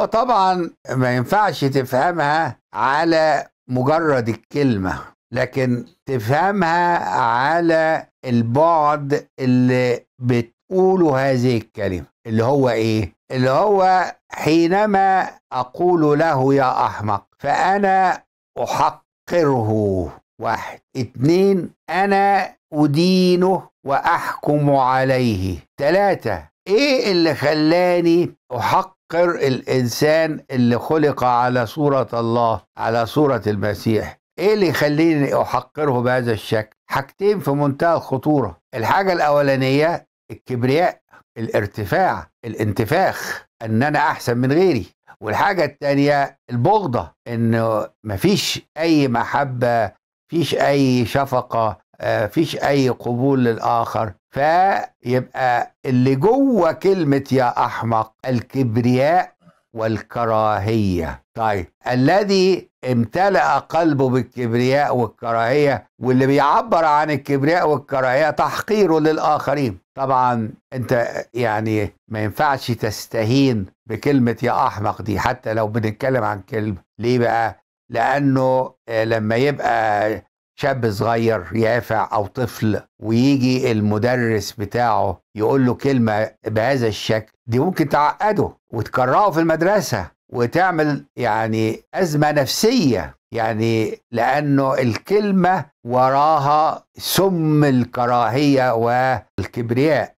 هو طبعا ما ينفعش تفهمها على مجرد الكلمة لكن تفهمها على البعد اللي بتقوله هذه الكلمة اللي هو ايه اللي هو حينما اقول له يا احمق فانا احقره واحد اتنين انا ادينه واحكم عليه تلاتة ايه اللي خلاني احقر الانسان اللي خلق على صورة الله على صورة المسيح ايه اللي يخليني احقره بهذا الشكل حاجتين في منتهى الخطورة الحاجة الاولانية الكبرياء الارتفاع الانتفاخ ان انا احسن من غيري والحاجة التانية البغضة انه مفيش اي محبة فيش اي شفقة آه، فيش اي قبول للاخر فيبقى اللي جوه كلمة يا احمق الكبرياء والكراهية طيب الذي امتلأ قلبه بالكبرياء والكراهية واللي بيعبر عن الكبرياء والكراهية تحقيره للآخرين طبعا انت يعني ما ينفعش تستهين بكلمة يا أحمق دي حتى لو بنتكلم عن كلمة ليه بقى لأنه آه، لما يبقى شاب صغير يافع او طفل ويجي المدرس بتاعه يقول له كلمه بهذا الشكل دي ممكن تعقده وتكرهه في المدرسه وتعمل يعني ازمه نفسيه يعني لانه الكلمه وراها سم الكراهيه والكبرياء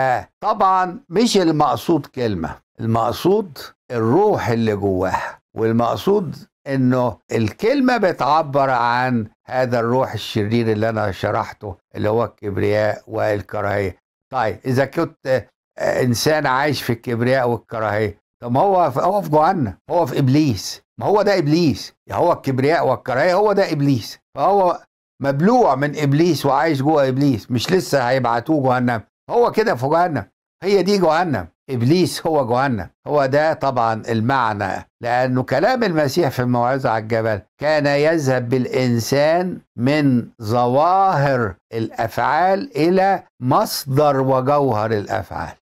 فطبعا مش المقصود كلمه المقصود الروح اللي جواها والمقصود انه الكلمه بتعبر عن هذا الروح الشرير اللي انا شرحته اللي هو الكبرياء والكراهيه طيب اذا كنت انسان عايش في الكبرياء والكراهيه طب ما هو هو في جهنم هو في ابليس ما هو ده ابليس هو الكبرياء والكراهيه هو ده ابليس فهو مبلوع من ابليس وعايش جوه ابليس مش لسه هيبعتوه جهنم هو كده في جهنم هي دي جهنم ابليس هو جهنم هو ده طبعا المعنى لانه كلام المسيح في الموعظه على الجبل كان يذهب بالانسان من ظواهر الافعال الى مصدر وجوهر الافعال